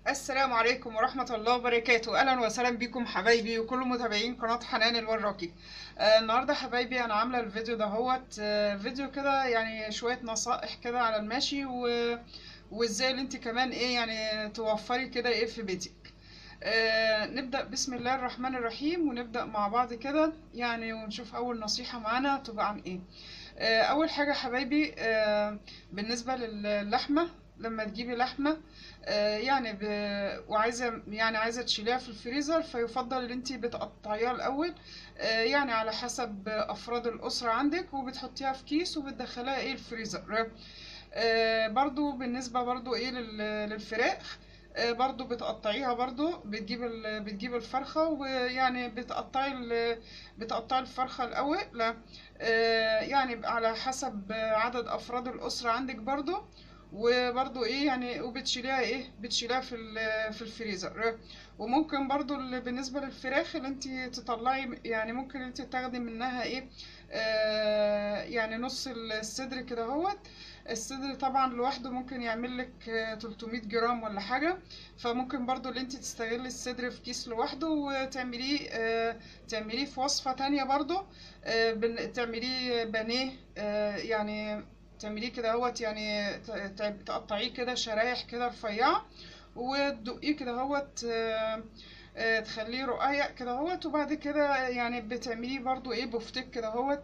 السلام عليكم ورحمة الله وبركاته أهلا وسهلا بكم حبايبي وكل متابعين قناة حنان الوراكي آه النهاردة حبايبي أنا عاملة الفيديو دهوت آه فيديو كده يعني شوية نصائح كده على المشي و... وازاي اللي انت كمان ايه يعني توفري كده ايه في بيتك آه نبدأ بسم الله الرحمن الرحيم ونبدأ مع بعض كده يعني ونشوف أول نصيحة معانا تبقى عن ايه آه أول حاجة حبايبي آه بالنسبة للحمة لما تجيبي لحمة آه يعني ب... وعايزة يعني عايزة تشيليها في الفريزر فيفضل ان انتي بتقطعيها الأول آه يعني على حسب أفراد الأسرة عندك وبتحطيها في كيس وبتدخليها ايه الفريزر آه برضو بالنسبة برضو ايه لل... للفراخ برضو بتقطعيها برضو بتجيب بتجيب الفرخة ويعني بتقطعي بتقطعي الفرخة الأول لا يعني على حسب عدد أفراد الأسرة عندك برضو وبرضو ايه يعني وبتشيليها ايه بتشيليها في في الفريزر وممكن برضو بالنسبة للفراخ اللي انت تطلعي يعني ممكن انت تاخدي منها ايه آه يعني نص الصدر كده اهوت الصدر طبعا لوحده ممكن يعمل لك 300 جرام ولا حاجة فممكن برضو اللي انت تستغلي الصدر في كيس لوحده وتعمليه آه تعمليه في وصفة تانية برضو آه تعمليه بانيه آه يعني تعمليه كده اهوت يعني تقطعيه كده شرايح كده رفيعة وتدقيه كده اهوت تخليه رقيق كده اهوت وبعد كده يعني بتعمليه برضو ايه بفتك كده اهوت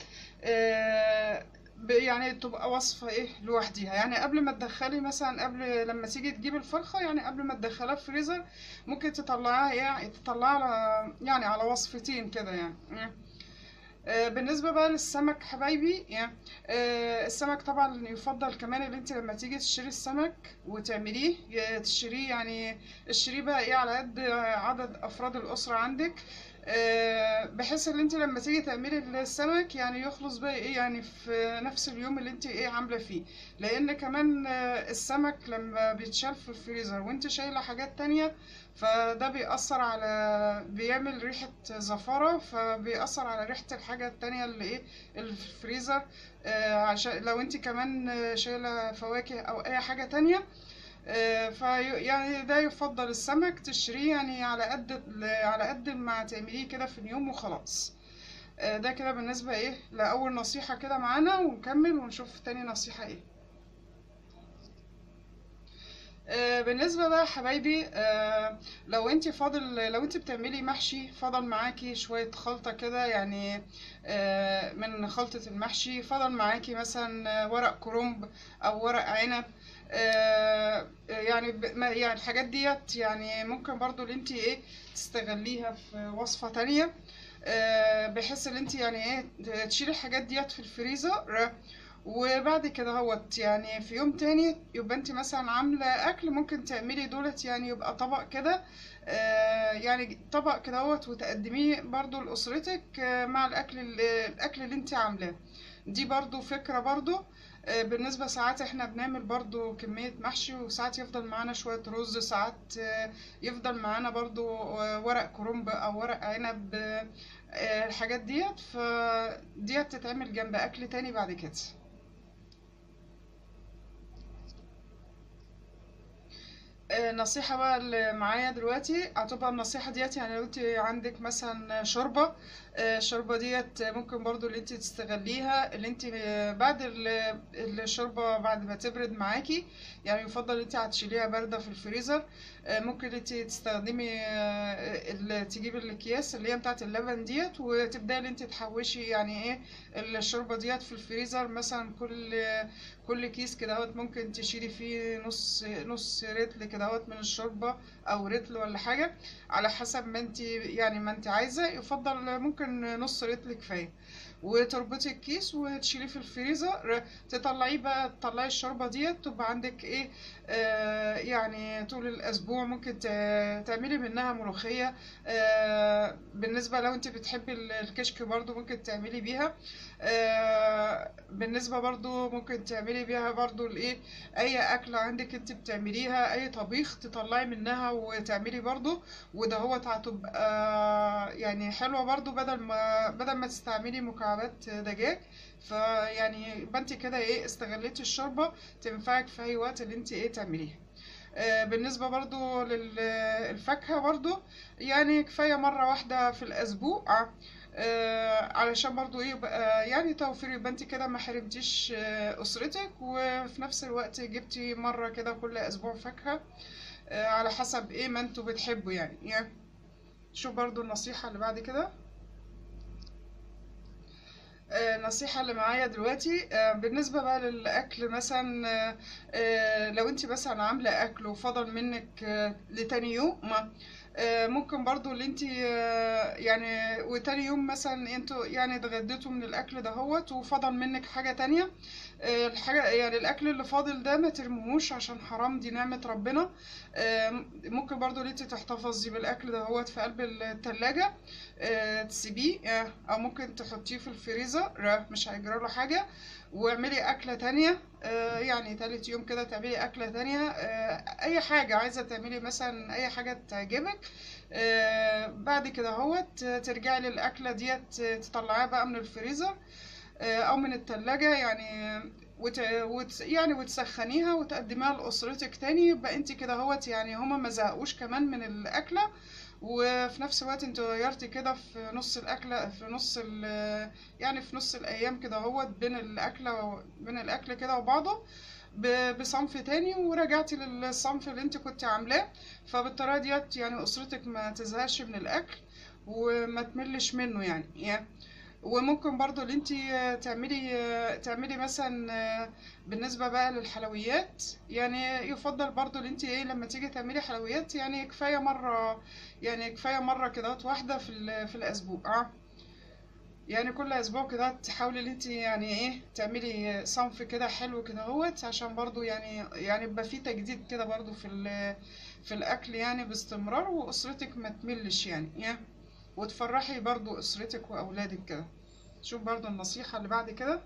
يعني تبقى وصفة ايه لوحديها يعني قبل ما تدخلي مثلا قبل لما تيجي تجيب الفرخة يعني قبل ما تدخلها في فريزر ممكن تطلعيها يعني تطلعها على يعني على وصفتين كده يعني بالنسبه بقى للسمك حبايبي يعني السمك طبعا يفضل كمان ان انت لما تيجي تشتري السمك وتعمليه تشتريه يعني اشتريه بقى ايه على قد عدد افراد الاسره عندك بحيث ان انت لما تيجي تعملي السمك يعني يخلص بقى ايه يعني في نفس اليوم اللي انت ايه عامله فيه لان كمان السمك لما بيتشال في الفريزر وانت شايله حاجات تانية فده بيأثر على بيعمل ريحة زفرة فبيأثر على ريحة الحاجة التانية اللي ايه اللي في الفريزر آه عشان لو انت كمان شايلة فواكه او اي حاجة تانية آه في يعني ده يفضل السمك تشتريه يعني على قد على قد ما تعمليه كده في اليوم وخلاص آه ده كده بالنسبة ايه لأول نصيحة كده معانا ونكمل ونشوف تاني نصيحة ايه آه بالنسبة بقى حبايبي آه لو انت فاضل لو انت بتعملي محشي فضل معاكي شوية خلطة كده يعني آه من خلطة المحشي فضل معاكي مثلا ورق كرنب او ورق عنب يعني يعني الحاجات ديت يعني ممكن برضو اللي انت ايه تستغليها في وصفة تانية بحيث ان انت يعني ايه تشيلي الحاجات ديت في الفريزر وبعد كده هوت يعني في يوم تاني يبقى انت مثلا عاملة اكل ممكن تعملي دولت يعني يبقى طبق كده آه يعني طبق كده هوت وتقدميه برضو لأسرتك آه مع الاكل الاكل اللي انت عاملاه دي برضو فكرة برضو آه بالنسبة ساعات احنا بنعمل برضو كمية محشي وساعات يفضل معانا شوية رز ساعات يفضل معانا برضو ورق كرنب او ورق عنب الحاجات ديت فديت تتعمل جنب اكل تاني بعد كده النصيحة بقى اللي معايا دلوقتي هتبقى النصيحة ديت يعني لو انت عندك مثلا شوربة الشوربة ديت ممكن برضو اللي انت تستغليها اللي انت بعد الشوربة بعد ما تبرد معاكي يعني يفضل انت هتشيليها باردة في الفريزر ممكن انت تستخدمي تجيبي الاكياس اللي هي بتاعت اللبن ديت وتبداي ان انت تحوشي يعني ايه الشوربة ديت في الفريزر مثلا كل كل كيس كده اهوت ممكن تشيلي فيه نص نص رتل كده اهوت من الشوربة او رتل ولا حاجة على حسب ما انت يعني ما انت عايزة يفضل ممكن نص رتل كفاية وتربطي الكيس وتشيليه في الفريزر تطلعيه بقى تطلعي الشوربة ديت تبقى عندك ايه آه يعني طول الاسبوع ممكن تعملي منها ملوخية آه بالنسبة لو انت بتحبي الكشك برضو ممكن تعملي بيها آه بالنسبة برضو ممكن تعملي بيها برضو الايه اي اكلة عندك انت بتعمليها اي طبيخ تطلعي منها وتعملي برضو وده هو هتبقى يعني حلوة برضو بدل ما بدل ما تستعملي مكعبات دجاج فيعني يبقى انت كده ايه استغليتي الشوربة تنفعك في اي وقت اللي انت ايه تعمليها آه، بالنسبة برضو للفاكهة برضو يعني كفاية مرة واحدة في الأسبوع آه، علشان برضو ايه يبقى يعني توفير يبقى انت كده ما حرمتيش آه، أسرتك وفي نفس الوقت جبتي مرة كده كل أسبوع فاكهة آه، على حسب ايه ما انتوا بتحبوا يعني يعني شوف برضو النصيحة اللي بعد كده آه، النصيحة اللي معايا دلوقتي آه، بالنسبة بقى للأكل مثلا آه، آه، لو انت مثلا عاملة أكل وفضل منك آه، لتاني يوم ما آه، ممكن برضو اللي انت آه، يعني وتاني يوم مثلا انتوا يعني اتغديتوا من الأكل دهوت وفضل منك حاجة تانية آه، الحاجة يعني الأكل اللي فاضل ده ما ترموهوش عشان حرام دي نعمة ربنا آه، ممكن برضو اللي انت تحتفظي بالأكل دهوت في قلب التلاجة آه، تسيبيه آه، او ممكن تحطيه في الفريزر آه، مش هيجرى له حاجه واعملي اكله تانية آه، يعني تالت يوم كده تعملي اكله تانية آه، اي حاجه عايزه تعملي مثلا اي حاجه تعجبك آه، بعد كده هوت ترجعي للاكله ديت تطلعيها بقى من الفريزر آه، او من التلاجة يعني وت... وت... يعني وتسخنيها وتقدميها لأسرتك تاني يبقى انت كده هوت يعني هما ما زهقوش كمان من الأكلة وفي نفس الوقت انت غيرتي كده في نص الأكلة في نص ال... يعني في نص الأيام كده هوت بين الأكلة و... بين الأكل كده وبعضه ب... بصنف تاني ورجعتي للصنف اللي انت كنت عاملاه فبالطريقة ديت يعني أسرتك ما تزهقش من الأكل وما تملش منه يعني, يعني وممكن برضو اللي انت تعملي تعملي مثلا بالنسبة بقى للحلويات يعني يفضل برضو اللي انت ايه لما تيجي تعملي حلويات يعني كفاية مرة يعني كفاية مرة كده واحدة في ال- في الأسبوع يعني كل أسبوع كده تحاولي اللي انت يعني ايه تعملي صنف كده حلو كده اهوت عشان برضو يعني يعني يبقى فيه تجديد كده برضو في ال- في الأكل يعني باستمرار وأسرتك ما تملش يعني, يعني وتفرحي برضو أسرتك وأولادك كده شوف برضو النصيحة اللي بعد كده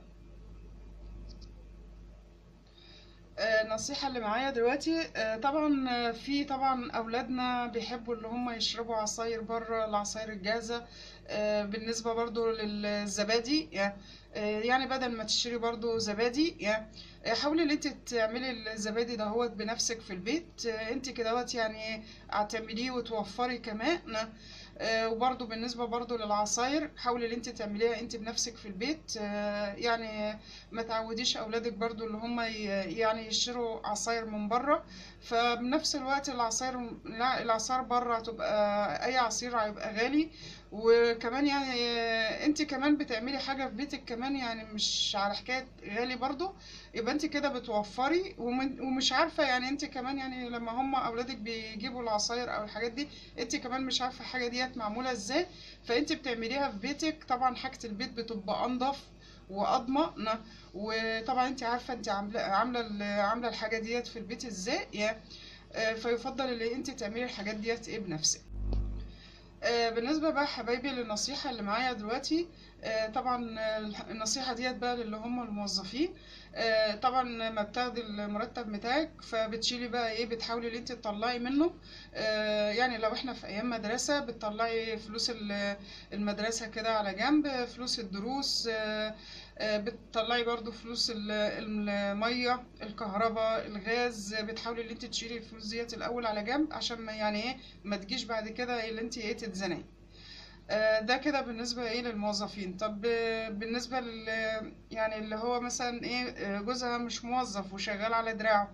آه، النصيحة اللي معايا دلوقتي آه، طبعا آه، في طبعا أولادنا بيحبوا اللي هم يشربوا عصاير بره العصاير الجاهزة آه، بالنسبة برضو للزبادي يعني آه، يعني بدل ما تشتري برضو زبادي يعني آه، حاولي ان انت تعملي الزبادي دهوت بنفسك في البيت آه، انت كدهوت يعني هتعمليه وتوفري كمان آه، وبرضو بالنسبة برضو للعصاير حاولي ان انت تعمليها انت بنفسك في البيت آه، يعني ما تعوديش اولادك برضو اللي هم ي- يعني يشتروا عصاير من بره فبنفس الوقت العصاير لا العصاير بره هتبقى اي عصير هيبقى غالي وكمان يعني آه، انت كمان بتعملي حاجة في بيتك كمان يعني مش على حكاية غالي برضو يبقى انت كده بتوفري ومن- ومش عارفة يعني انت كمان يعني لما هم اولادك بيجيبوا العصاير او الحاجات دي انت كمان مش عارفة الحاجة ديت معمولة ازاي فانت بتعمليها في بيتك طبعا حاجة البيت بتبقى انضف واضمن وطبعا انت عارفة انت عاملة عاملة ال- عاملة الحاجة ديت في البيت ازاي يعني آه، فيفضل ان انت تعملي الحاجات ديت ايه بنفسك آه، بالنسبة بقى حبايبي للنصيحة اللي معايا دلوقتي آه، طبعا آه، النصيحة ديت بقى للي هم الموظفين آه، طبعا لما بتاخدي المرتب بتاعك فبتشيلي بقى ايه بتحاولي ان انت تطلعي منه آه، يعني لو احنا في ايام مدرسة بتطلعي فلوس ال- المدرسة كده على جنب فلوس الدروس آه، آه، بتطلعي برضو فلوس ال- المية الكهرباء الغاز بتحاولي ان انت تشيلي الفلوس ديت الاول على جنب عشان ما يعني ايه ما تجيش بعد كده اللي انت ايه تتزنقي آه، ده كده بالنسبة ايه للموظفين طب آه، بالنسبة لل يعني اللي هو مثلا ايه آه، جوزها مش موظف وشغال على دراعه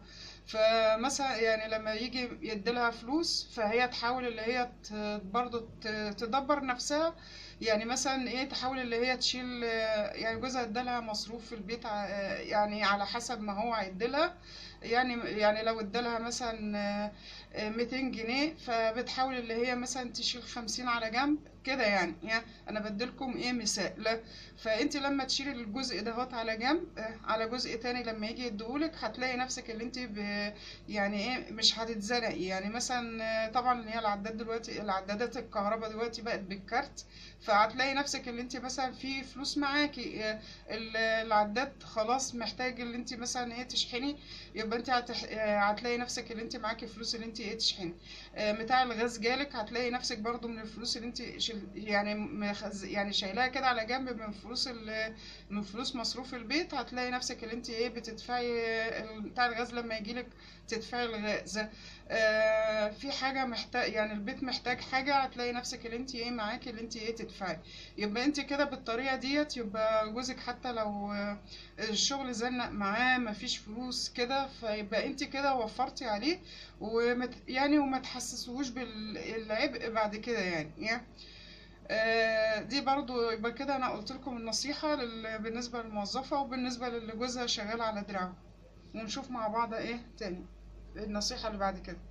فمثلا يعني لما يجي يديلها فلوس فهي تحاول اللي هي ت- برضه ت- تدبر نفسها يعني مثلا ايه تحاول اللي هي تشيل آه، يعني جوزها ادالها مصروف في البيت ع- آه، يعني على حسب ما هو هيديلها يعني يعني لو ادالها مثلا آه، آه، 200 جنيه فبتحاول اللي هي مثلا تشيل 50 على جنب كده يعني يعني انا بديلكم ايه مثال لا فانت لما تشيلي الجزء دهوت على جنب آه، على جزء تاني لما يجي يديهولك هتلاقي نفسك اللي انت ب يعني ايه مش هتتزنقي يعني مثلا آه، طبعا اللي هي العداد دلوقتي العدادات الكهرباء دلوقتي بقت بالكارت فهتلاقي نفسك اللي انت مثلا في فلوس معاكي آه، ال- العداد خلاص محتاج اللي انت مثلا ايه تشحني يبقى انت هتح... آه، هتلاقي نفسك اللي انت معاكي فلوس اللي انت ايه تشحني آه، بتاع الغاز جالك هتلاقي نفسك برضو من الفلوس اللي انت شل يعني مخز يعني شايلاها كده على جنب من فلوس ال... من فلوس مصروف البيت هتلاقي نفسك اللي انت ايه بتدفعي ال- بتاع الغاز لما يجيلك تدفعي الغاز آه في حاجة محتاج يعني البيت محتاج حاجة هتلاقي نفسك اللي انت ايه معاكي اللي انت ايه تدفعي يبقى انت كده بالطريقة ديت يبقى جوزك حتى لو آه، الشغل زنق معاه مفيش فلوس كده فيبقى انت كده وفرتي عليه ومت يعني وما تحسسوش بالعبء بعد كده يعني يعني آه، دي برضو يبقى كده انا قلت لكم النصيحة لل- بالنسبة للموظفة وبالنسبة للي جوزها شغال على دراعه ونشوف مع بعض ايه تاني النصيحة اللي بعد كده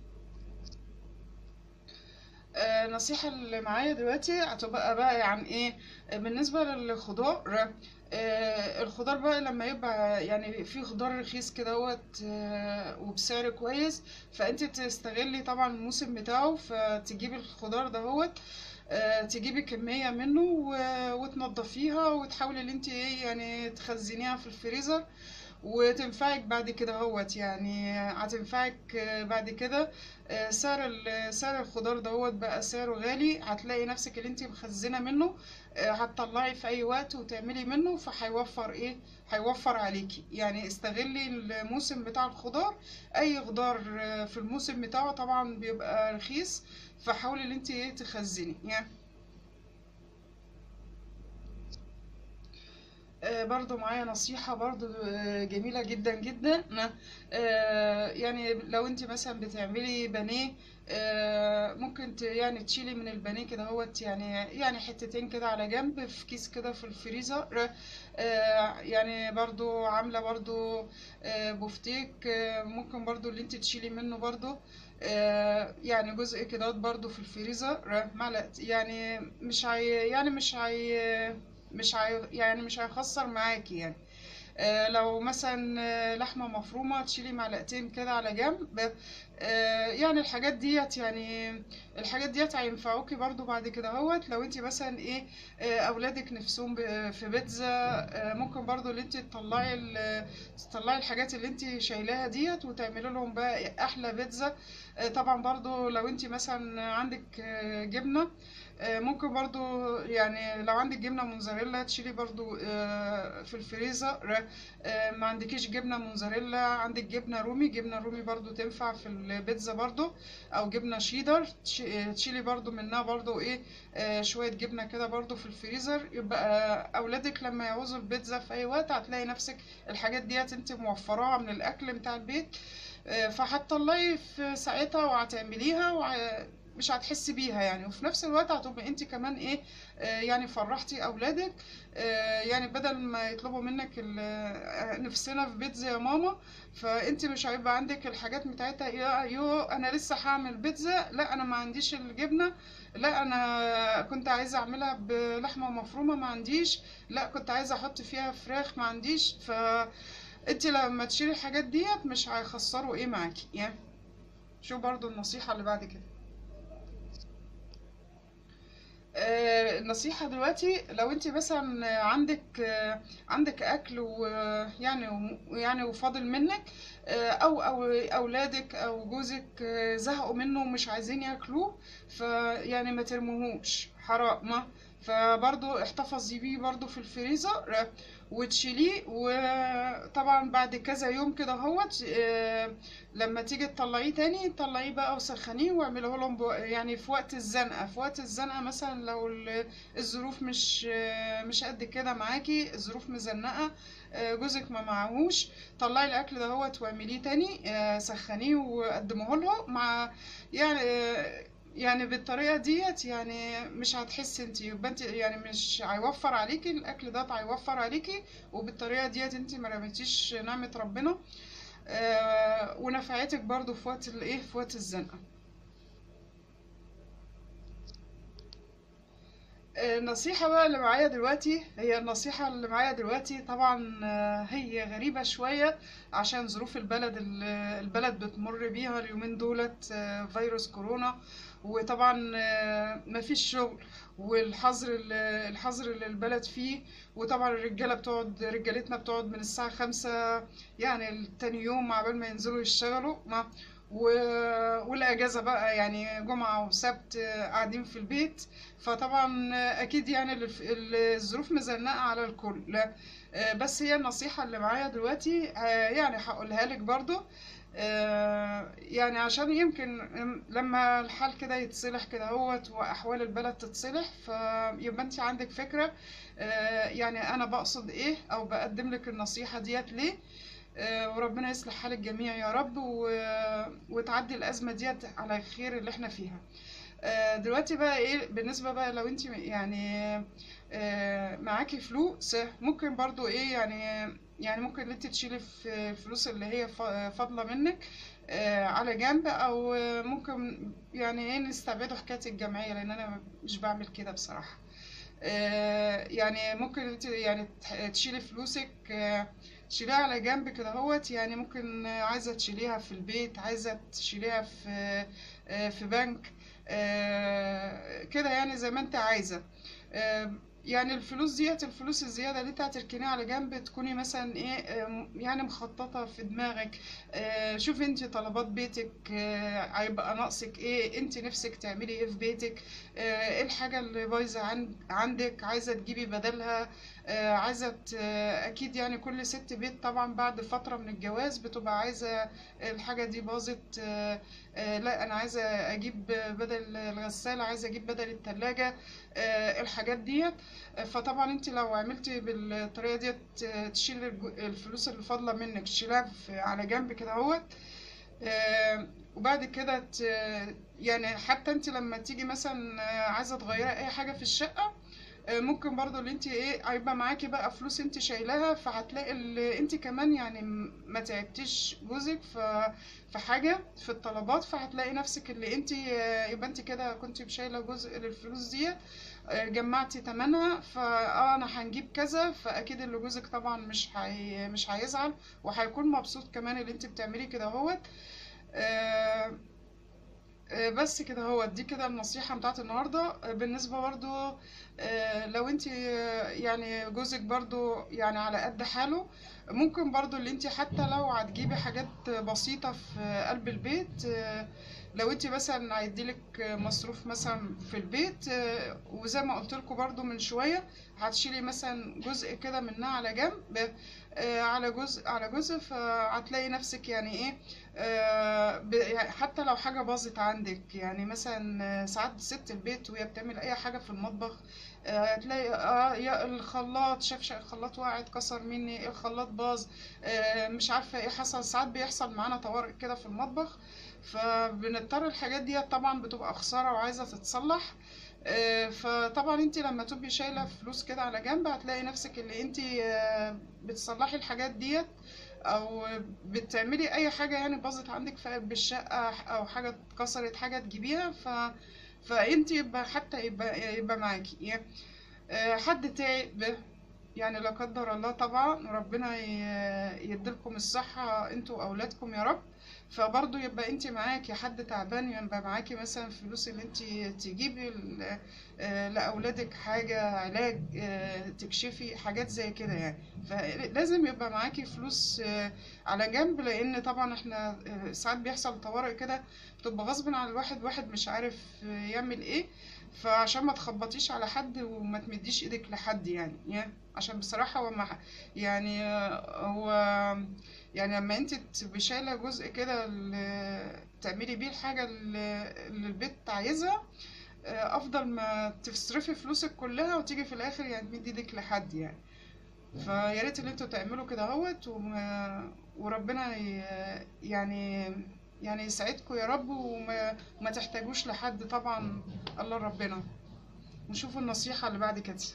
آه، النصيحة اللي معايا دلوقتي هتبقى بقى عن ايه آه، بالنسبة للخضار آه، الخضار بقى لما يبقى يعني في خضار رخيص كدهوت آه، وبسعر كويس فانت تستغلي طبعا الموسم بتاعه فتجيبي الخضار دهوت آه، تجيبي كمية منه و- وتنضفيها وتحاولي ان انت ايه يعني تخزنيها في الفريزر وتنفعك بعد كده هوت يعني هتنفعك آه، بعد كده آه، سعر ال- سعر الخضار دهوت بقى سعره غالي هتلاقي نفسك اللي انت مخزنة منه آه، هتطلعي في اي وقت وتعملي منه فهيوفر ايه هيوفر عليكي يعني استغلي الموسم بتاع الخضار اي خضار آه، في الموسم بتاعه طبعا بيبقى رخيص فحاولي ان انت ايه تخزني يعني آه، برضو معايا نصيحة برضو آه، جميلة جدا جدا آه، يعني لو انت مثلا بتعملي بانيه آه، ممكن ت- يعني تشيلي من البانيه كده هوت يعني يعني حتتين كده على جنب في كيس كده في الفريزر آه، يعني برضو عاملة برضو آه، بفتيك آه، ممكن برضو اللي انت تشيلي منه برضو آه، يعني جزء كده برضو في الفريزر معلقة يعني مش هي يعني مش هي مش هي يعني مش هيخسر معاكي يعني آه، لو مثلا آه، لحمة مفرومة تشيلي معلقتين كده على جنب آه، يعني الحاجات ديت يعني الحاجات ديت هينفعوكي برضو بعد كده هوت لو انت مثلا ايه آه، اولادك نفسهم ب- في بيتزا آه، ممكن برضو اللي انت تطلعي ال- تطلعي الحاجات اللي انت شايلاها ديت وتعملي لهم بقى احلى بيتزا آه، طبعا برضو لو انت مثلا عندك آه، جبنة آه، ممكن برضو يعني لو عندك جبنة موزاريلا تشيلي برضو آه، في الفريزر آه، ما عندكيش جبنة موزاريلا عندك جبنة رومي جبنة رومي برضو تنفع في البيتزا برضو او جبنة شيدر تش- آه، تشيلي برضو منها برضو ايه آه، شوية جبنة كده برضو في الفريزر يبقى اولادك لما يعوزوا البيتزا في اي وقت هتلاقي نفسك الحاجات ديت انت موفراها من الاكل بتاع البيت آه، فهتطلعي في ساعتها وهتعمليها وع- مش هتحسي بيها يعني وفي نفس الوقت هتبقي انت كمان ايه آه، يعني فرحتي اولادك آه، يعني بدل ما يطلبوا منك ال- آه، نفسنا في بيتزا يا ماما فانت مش هيبقى عندك الحاجات بتاعتها يا يو انا لسه هعمل بيتزا لا انا ما عنديش الجبنه لا انا كنت عايزه اعملها بلحمه مفرومه ما عنديش لا كنت عايزه احط فيها فراخ ما عنديش ف انت لما تشيلي الحاجات ديت مش هيخسروا ايه معاكي يعني شو برضو النصيحه اللي بعد كده آه، النصيحة دلوقتي لو انت مثلا عندك آه، عندك اكل ويعني ويعني وفاضل منك آه، او او اولادك او جوزك آه، زهقوا منه ومش عايزين ياكلوه فيعني ما ترموهوش حرام ما فبرضو احتفظي بيه برضو في الفريزر آه، وتشيليه وطبعا بعد كذا يوم كده هوت آه، لما تيجي تطلعيه تاني طلعيه بقى وسخنيه واعمليه لهم بو- يعني في وقت الزنقة في وقت الزنقة مثلا لو ال- الظروف مش مش قد كده معاكي الظروف مزنقة آه، جوزك ما معهوش طلعي الاكل ده هو واعمليه تاني آه، سخنيه وقدميه له مع يعني آه، يعني بالطريقة ديت يعني مش هتحسي انت يبقى انت يعني مش هيوفر عليكي الاكل ده هيوفر عليكي وبالطريقة ديت انت ما رميتيش نعمة ربنا آه، ونفعتك برضو في وقت الايه في وقت الزنقة آه، النصيحة بقى اللي معايا دلوقتي هي النصيحة اللي معايا دلوقتي طبعا آه، هي غريبة شوية عشان ظروف البلد ال- البلد بتمر بيها اليومين دولت آه، فيروس كورونا وطبعا آه، مفيش شغل والحظر ال- الحظر اللي البلد فيه وطبعا الرجالة بتقعد رجالتنا بتقعد من الساعة خمسة يعني تاني يوم عبال ما ينزلوا يشتغلوا ما و- والاجازه بقى يعني جمعه وسبت آه، قاعدين في البيت فطبعا آه، اكيد يعني الف- الظروف مزنقه على الكل آه، بس هي النصيحه اللي معايا دلوقتي آه، يعني هقولها لك برضو آه، يعني عشان يمكن لما الحال كده يتصلح كده هوت واحوال البلد تتصلح فيبقى انت عندك فكره آه، يعني انا بقصد ايه او بقدم لك النصيحه ديت ليه آه، وربنا يصلح حال الجميع يا رب و... وتعدي الأزمة ديت على خير اللي احنا فيها آه، دلوقتي بقى ايه بالنسبة بقى لو انت يعني آه، معاكي فلوس ممكن برضو ايه يعني يعني ممكن ان انت تشيلي في الفلوس اللي هي ف- فاضلة منك آه، على جنب او آه، ممكن يعني ايه نستبعدوا حكاية الجمعية لان انا مش بعمل كده بصراحة آه، يعني ممكن انت يعني تح- تشيلي فلوسك آه، تشيليها على جنب كده هوت يعني ممكن آه، عايزة تشيليها في البيت عايزة تشيليها في آه، في بنك آه، كده يعني زي ما انت عايزة آه، يعني الفلوس ديت الفلوس الزيادة اللي انت هتركنيها على جنب تكوني مثلا ايه آه، يعني مخططة في دماغك آه، شوفي انت طلبات بيتك آه، هيبقى ناقصك ايه انت نفسك تعملي ايه في بيتك آه، ايه الحاجة اللي بايظة عن- عندك عايزة تجيبي بدلها آه، عايزة ت- آه، أكيد يعني كل ست بيت طبعا بعد فترة من الجواز بتبقى عايزة الحاجة دي باظت آه، آه، لا أنا عايزة أجيب بدل الغسالة عايزة أجيب بدل التلاجة آه، الحاجات ديت آه، فطبعا انت لو عملتي بالطريقة ديت آه، تشيل الج- الفلوس اللي فاضلة منك تشيلها في- على جنب كده اهوت آه، وبعد كده ت- يعني حتى انت لما تيجي مثلا آه، عايزة تغيري أي حاجة في الشقة آه، ممكن برضو اللي انت ايه هيبقى معاكي بقى فلوس انت شايلاها فهتلاقي اللي انت كمان يعني م- ما تعبتيش جوزك ف في حاجة في الطلبات فهتلاقي نفسك اللي انت آه، يبقى انت كده كنت شايلة جزء للفلوس دي آه، جمعتي تمنها فاه انا هنجيب كذا فاكيد اللي جوزك طبعا مش هي مش هيزعل وهيكون مبسوط كمان اللي انت بتعملي كده اهوت آه، آه، بس كده هو دي كده النصيحة بتاعت النهاردة آه، بالنسبة برضو آه، لو انت آه، يعني جوزك برضو يعني على قد حاله ممكن برضو اللي انت حتى لو هتجيبي حاجات بسيطة في قلب البيت آه، لو انت مثلا هيديلك مصروف مثلا في البيت آه، وزي ما قلت لكم برضو من شوية هتشيلي مثلا جزء كده منها على جنب آه، على جزء على جزء فهتلاقي نفسك يعني ايه آه، ب- يعني حتى لو حاجة باظت عندك يعني مثلا آه، ساعات ست البيت وهي بتعمل أي حاجة في المطبخ آه، هتلاقي آه يا الخلاط شاف شا- الخلاط وقع اتكسر مني الخلاط باظ آه، مش عارفة ايه حصل ساعات بيحصل معانا طوارئ كده في المطبخ فبنضطر الحاجات دي طبعا بتبقى خسارة وعايزة تتصلح آه، فطبعا انت لما تبقي شايلة فلوس كده على جنب هتلاقي نفسك اللي انت آه، بتصلحي الحاجات ديت او بتعملي اي حاجه يعني باظت عندك في قلب الشقه او حاجه اتكسرت حاجه تجيبيها ف فانت يبقى حتى يبقى يبقى معاكي يعني آه، حد تعب يعني لا قدر الله طبعا ربنا ي- يديلكم الصحة انتوا واولادكم يا رب فبرضه يبقى انت معاكي حد تعبان يبقى معاكي مثلا فلوس اللي انت تجيبي ل- آه، لاولادك حاجة علاج آه، تكشفي حاجات زي كده يعني فلازم يبقى معاكي فلوس آه، على جنب لان طبعا احنا آه، ساعات بيحصل طوارئ كده بتبقى غصب عن الواحد واحد مش عارف آه، يعمل ايه فعشان ما تخبطيش على حد وما تمديش ايدك لحد يعني يعني عشان بصراحة هو ما يعني آه، هو يعني لما انت تبقي شايلة جزء كده ال- تعملي بيه الحاجة اللي اللي البيت عايزها آه، افضل ما تصرفي فلوسك كلها وتيجي في الاخر يعني تمدي ايدك لحد يعني فيا ريت اللي انتوا تعملوا كده اهوت وما- وربنا ي- يعني يعني يسعدكم يا رب وما ما تحتاجوش لحد طبعا الله ربنا نشوف النصيحة اللي بعد كده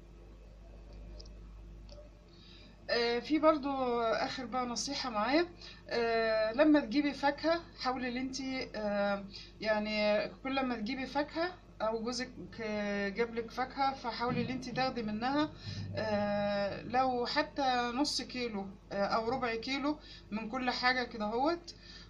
آه، في برضو اخر بقى نصيحة معايا آه، لما تجيبي فاكهة حاولي ان انتي آه، يعني كل ما تجيبي فاكهة او جوزك آه، جابلك فاكهة فحاولي ان انتي تاخدي منها آه، لو حتى نص كيلو آه، او ربع كيلو من كل حاجة كده هوت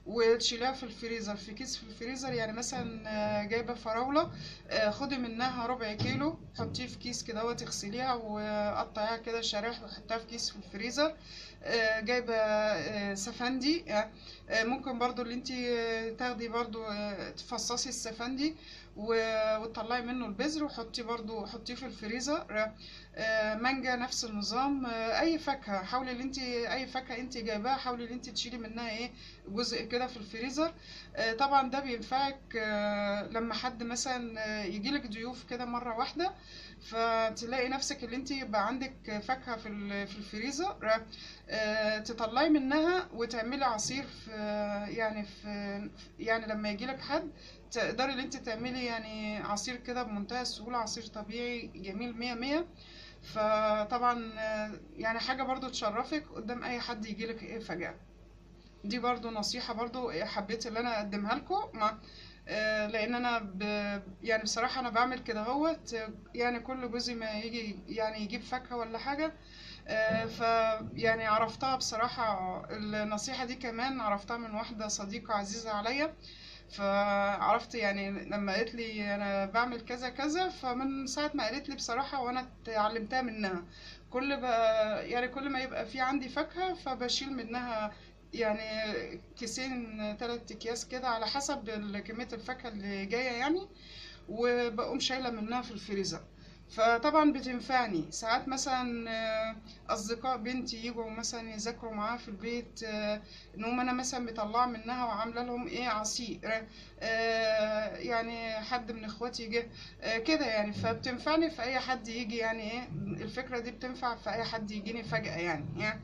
وتشيليها في الفريزر في كيس في الفريزر يعني مثلا آه، جايبه فراوله آه، خدي منها ربع كيلو حطيه في كيس كده وتغسليها وقطعيها كده شرايح وحطيها في كيس في الفريزر آه، جايبه آه، سفندي آه، آه، ممكن برضو اللي انت تاخدي برضو آه، تفصصي السفندي و- وتطلعي منه البذر وحطيه برضو حطيه في الفريزر آه، مانجا نفس النظام آه، اي فاكهه حاولي ان انت اي فاكهه انت جايباها حاولي ان انت تشيلي منها ايه جزء كده في الفريزر آه، طبعا ده بينفعك آه، لما حد مثلا آه، يجيلك ضيوف كده مره واحده فتلاقي نفسك اللي انت يبقى عندك فاكهه في ال- في الفريزر آه، تطلعي منها وتعملي عصير في يعني في يعني لما يجيلك حد تقدري ان انت تعملي يعني عصير كده بمنتهى السهولة عصير طبيعي جميل مية مية فطبعا آه، يعني حاجة برضو تشرفك قدام اي حد يجيلك ايه فجأة دي برضو نصيحة برضو حبيت اللي انا اقدمها لكم مع آه، لان انا ب... يعني بصراحة انا بعمل كده هوت آه، يعني كل جوزي ما يجي يعني يجيب فاكهة ولا حاجة آه، ف يعني عرفتها بصراحة النصيحة دي كمان عرفتها من واحدة صديقة عزيزة عليا فعرفت يعني لما قالت لي انا بعمل كذا كذا فمن ساعة ما قالت لي بصراحة وانا اتعلمتها منها كل بقى يعني كل ما يبقى في عندي فاكهة فبشيل منها يعني كيسين تلات اكياس كده على حسب ال- كمية الفاكهة اللي جاية يعني وبقوم شايلة منها في الفريزر فطبعا بتنفعني ساعات مثلا آه، اصدقاء بنتي يجوا مثلا يذاكروا معاها في البيت آه، ان هم انا مثلا مطلعه منها وعامله لهم ايه عصير آه، يعني حد من اخواتي جه آه، كده يعني فبتنفعني في اي حد يجي يعني ايه الفكره دي بتنفع في اي حد يجيني فجاه يعني, يعني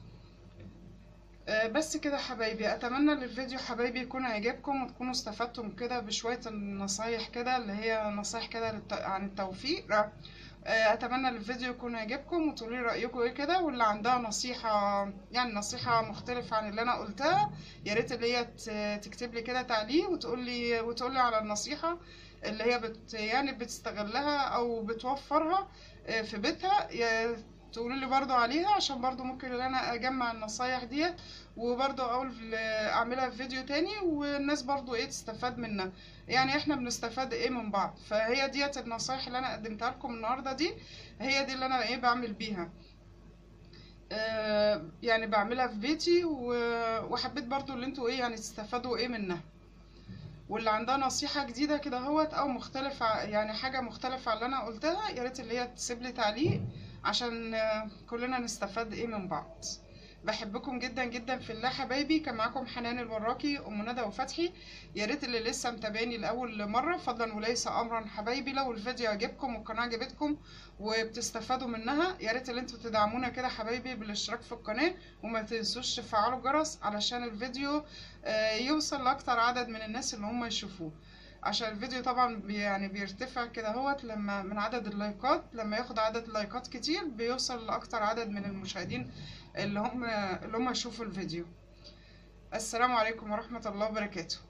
آه، بس كده حبايبي اتمنى ان الفيديو حبايبي يكون عجبكم وتكونوا استفدتم كده بشويه النصايح كده اللي هي نصايح كده للت... عن التوفيق آه، اتمنى ان الفيديو يكون عجبكم وتقولوا لي رايكم ايه كده واللي عندها نصيحه يعني نصيحه مختلفه عن اللي انا قلتها يا ريت اللي هي ت- تكتب لي كده تعليق وتقول لي وتقول لي على النصيحه اللي هي بت يعني بتستغلها او بتوفرها آه، في بيتها يا تقولوا لي برضو عليها عشان برضو ممكن ان انا اجمع النصايح ديت وبرضو اقول اعملها في فيديو تاني والناس برضو ايه تستفاد منها يعني احنا بنستفاد ايه من بعض فهي ديت النصايح اللي انا قدمتها لكم النهارده دي هي دي اللي انا ايه بعمل بيها آه يعني بعملها في بيتي و- وحبيت برضو اللي انتوا ايه يعني تستفادوا ايه منها واللي عندها نصيحة جديدة كده هوت او مختلفة يعني حاجة مختلفة عن اللي انا قلتها يا ريت اللي هي تسيب لي تعليق عشان آه، كلنا نستفاد ايه من بعض بحبكم جدا جدا في الله حبايبي كان معاكم حنان الوراكي ام ندى وفتحي يا ريت اللي لسه متابعني لاول مره فضلا وليس امرا حبايبي لو الفيديو عجبكم والقناه عجبتكم وبتستفادوا منها يا ريت اللي انتوا تدعمونا كده حبايبي بالاشتراك في القناه وما تنسوش تفعلوا الجرس علشان الفيديو آه، يوصل لاكتر عدد من الناس اللي هم يشوفوه عشان الفيديو طبعا بي يعني بيرتفع كده هوت لما من عدد اللايكات لما ياخد عدد اللايكات كتير بيوصل لاكتر عدد من المشاهدين اللي هم اللي هم يشوفوا الفيديو السلام عليكم ورحمة الله وبركاته